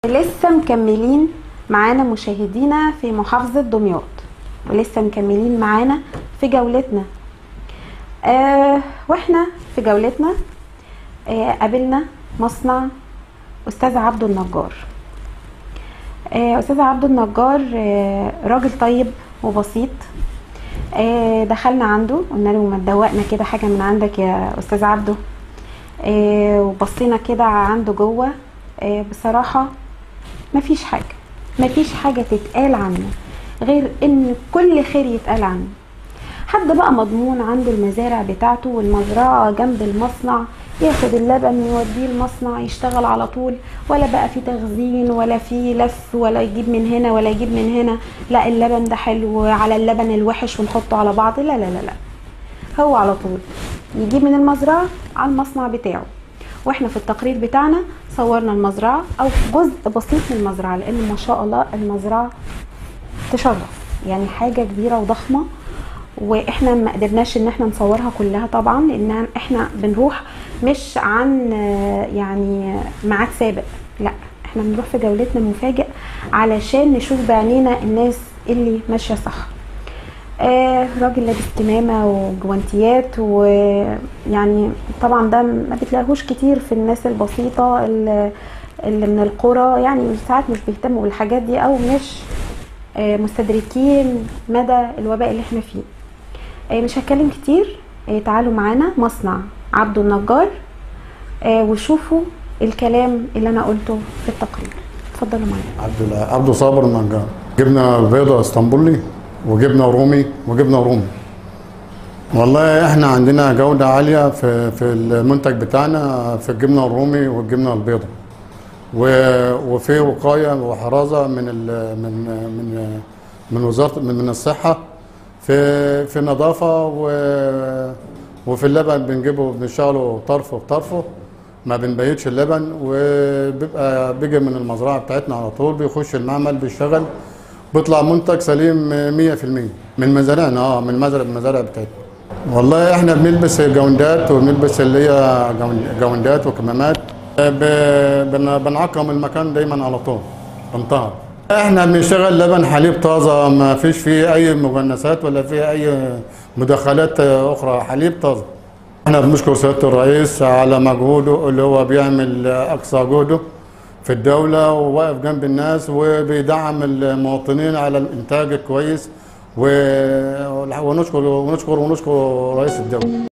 لسه مكملين معانا مشاهدينا في محافظة دمياط ولسه مكملين معانا في جولتنا آه واحنا في جولتنا آه قابلنا مصنع استاذ عبده النجار آه استاذ عبده النجار آه راجل طيب وبسيط آه دخلنا عنده قلنا له ما تدوقنا كده حاجه من عندك يا استاذ عبده آه وبصينا كده عنده جوه آه بصراحه مفيش حاجه مفيش حاجه تتقال عنه غير ان كل خير يتقال عنه حد بقى مضمون عنده المزارع بتاعته والمزرعه جنب المصنع ياخد اللبن يوديه المصنع يشتغل على طول ولا بقى في تخزين ولا في لف ولا يجيب من هنا ولا يجيب من هنا لا اللبن ده حلو على اللبن الوحش ونحطه على بعض لا لا لا لا هو على طول يجيب من المزرعه على المصنع بتاعه واحنا في التقرير بتاعنا صورنا المزرعه او جزء بسيط من المزرعه لان ما شاء الله المزرعه تشرف يعني حاجه كبيره وضخمه واحنا ما قدرناش ان احنا نصورها كلها طبعا لان احنا بنروح مش عن يعني ميعاد سابق لا احنا بنروح في جولتنا مفاجئ علشان نشوف بعينينا الناس اللي ماشيه صح آه راجل لابس كمامه وجوانتيات ويعني طبعا ده ما بتلاقيهوش كتير في الناس البسيطه اللي, اللي من القرى يعني ساعات مش بيهتموا بالحاجات دي او مش آه مستدركين مدى الوباء اللي احنا فيه آه مش هتكلم كتير آه تعالوا معانا مصنع عبده النجار آه وشوفوا الكلام اللي انا قلته في التقرير اتفضلوا معايا عبد عبده صابر النجار جبنه بيضه اسطنبولي وجبنه رومي وجبنه رومي والله احنا عندنا جوده عاليه في في المنتج بتاعنا في الجبنه الرومي والجبنه البيضاء وفي وقايه وحراسه من من من من وزاره من, من الصحه في في نظافه وفي اللبن بنجيبه بنشغله طرف بطرفه ما بنبيتش اللبن وبيبقى بيجي من المزرعه بتاعتنا على طول بيخش المعمل بيشتغل بيطلع منتج سليم 100% من مزارعنا اه من مزرعه المزارع بتاعتنا والله احنا بنلبس جوندات وبنلبس اللي هي جوندات وكمامات بنعقم المكان دايما على طول بنطهر احنا بنشتغل لبن حليب طازه ما فيش فيه اي مجنسات ولا فيه اي مدخلات اخرى حليب طازه احنا بنشكر سياده الرئيس على مجهوده اللي هو بيعمل اقصى جهده في الدوله وواقف جنب الناس وبيدعم المواطنين على الانتاج الكويس ونشكر ونشكر ونشكر رئيس الدوله